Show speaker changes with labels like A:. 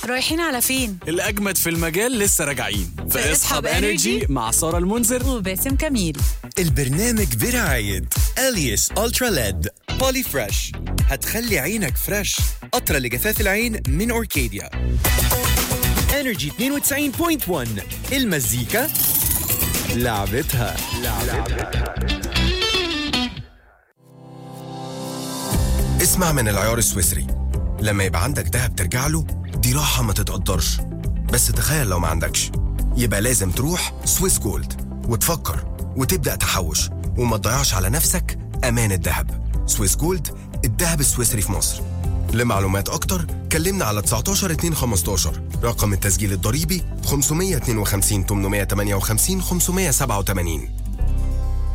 A: رايحين على فين؟
B: الأجمد في المجال لسه راجعين
A: في اسحب إنرجي
B: مع سارة المنذر
A: وباسم كميل
C: البرنامج برعاية أليس ألترا ليد بولي فريش هتخلي عينك فريش قطرة لجفاف العين من أوركيديا انرجي 92.1 المزيكا لعبتها
D: اسمع من العيار السويسري لما يبقى عندك دهب ترجع له دي راحة ما تتقدرش بس تخيل لو ما عندكش يبقى لازم تروح سويس جولد وتفكر وتبدأ تحوش وما تضيعش على نفسك أمان الذهب سويس جولد الذهب السويسري في مصر لمعلومات أكتر كلمنا على 19 2 15 رقم التسجيل الضريبي 552 858 587